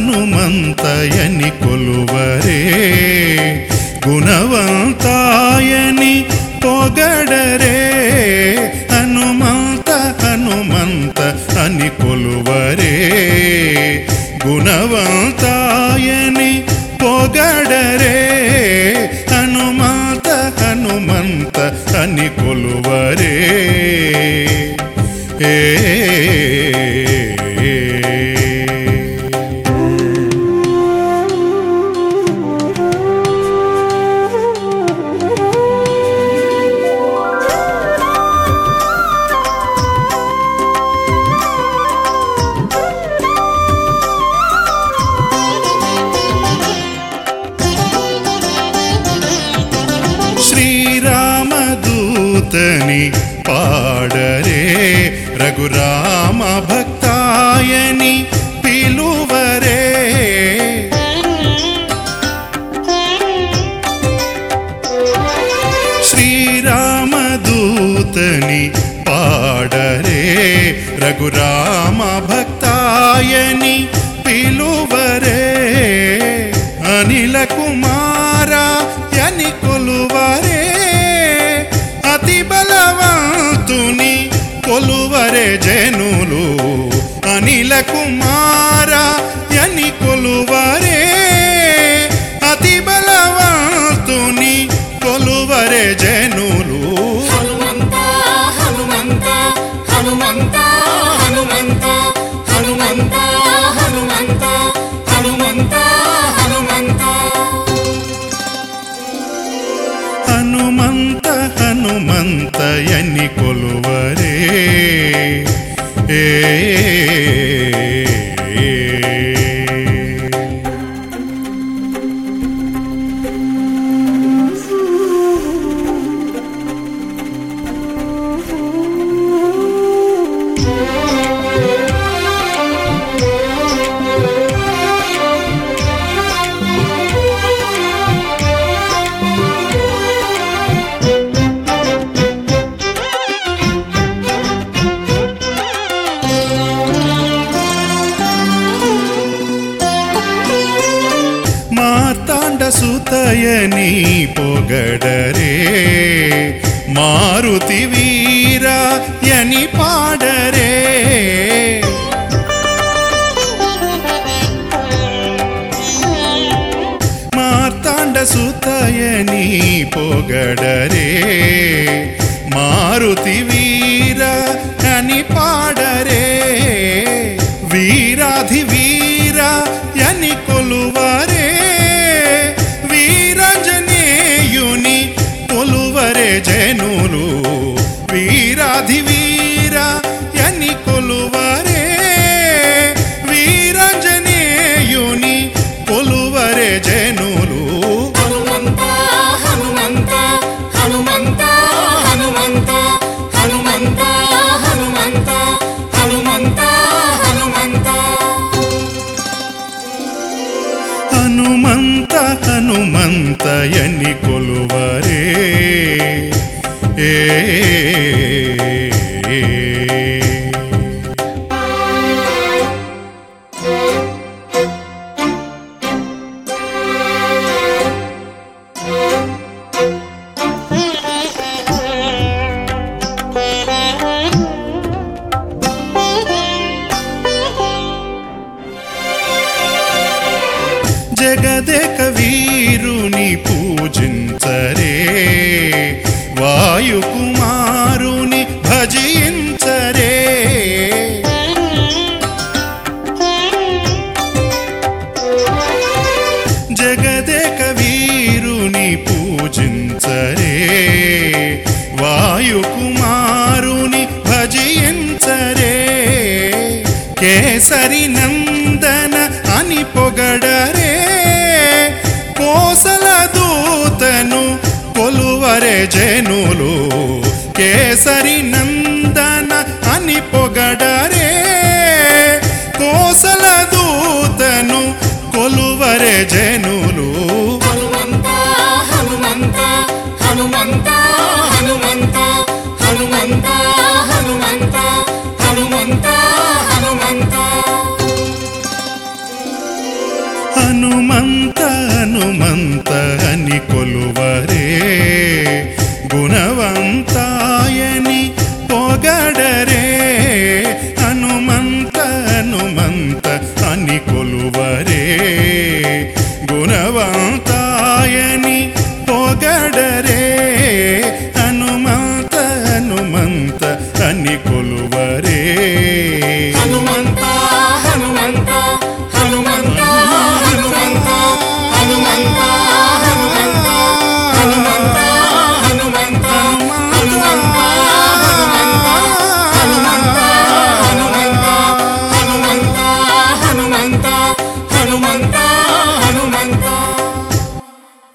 హనుమంతయని కొలువరే గుణవంతాయని పొగడరే హనుమంత హనుమంత అని కొలువరే గుణవంతాయని పొగడరే హనుమంత హనుమంత అని కొలువరే ఏ శ్రీరామదూతని పాడరే రఘురామ భక్తాయని పిలువరే శ్రీరామదూతని పాడరే రఘురామ భక్తాయని పిలువరే అనిల కుమార యని కొలువరే అతి బలవంతుని కొలువరే జనులు అనిల కుమార యని కొలువరే అతి బలవంతుని కొలువరే జనులు హనుమంత హనుమంత హనుమంత హనుమంత హనుమంత హనుమంత హనుమంత హనుమంత హనుమంత హనుమంత ఎన్ని కొలువరే ఏ మార్తాండ సుతయని పొగడరే మారుతి వీర యని పాడరే మార్తాండ సుతయని పొగడరే మారుతి వీర అని పాడరే వీరాధి వీర యని కొలువరే వీరంజనేయుని కొలువరే జనులు వీరాధి వీర యని కొలువరే వీరంజనేయుని కొలువరే జనులు హనుమంత హనుమంత హనుమంత హనుమంత హనుమంత హనుమంత హనుమంత హనుమంత హనుమంత హనుమంత ఎన్ని కొలువరే ఏ జగదేక వీరుని పూజించరే వాయుకుమారుని భజించరే జగదేక వీరుని పూజించరే వాయుకుమారుని భజించరే కేసరి నందన అని పొగడరే కోసల దూతను కొలువరే జనులు కేసరి నందన అని పొగడరే కోసల దూతను కొలువరే జనులు హనుమంత హనుమంత హనుమంత హనుమంత హనుమంత హనుమంత హనుమంత హనుమంత అని కొలువరే గుణవంతాయని పొగడరే హనుమంత హనుమంత అని కొలువరే హనుమంతా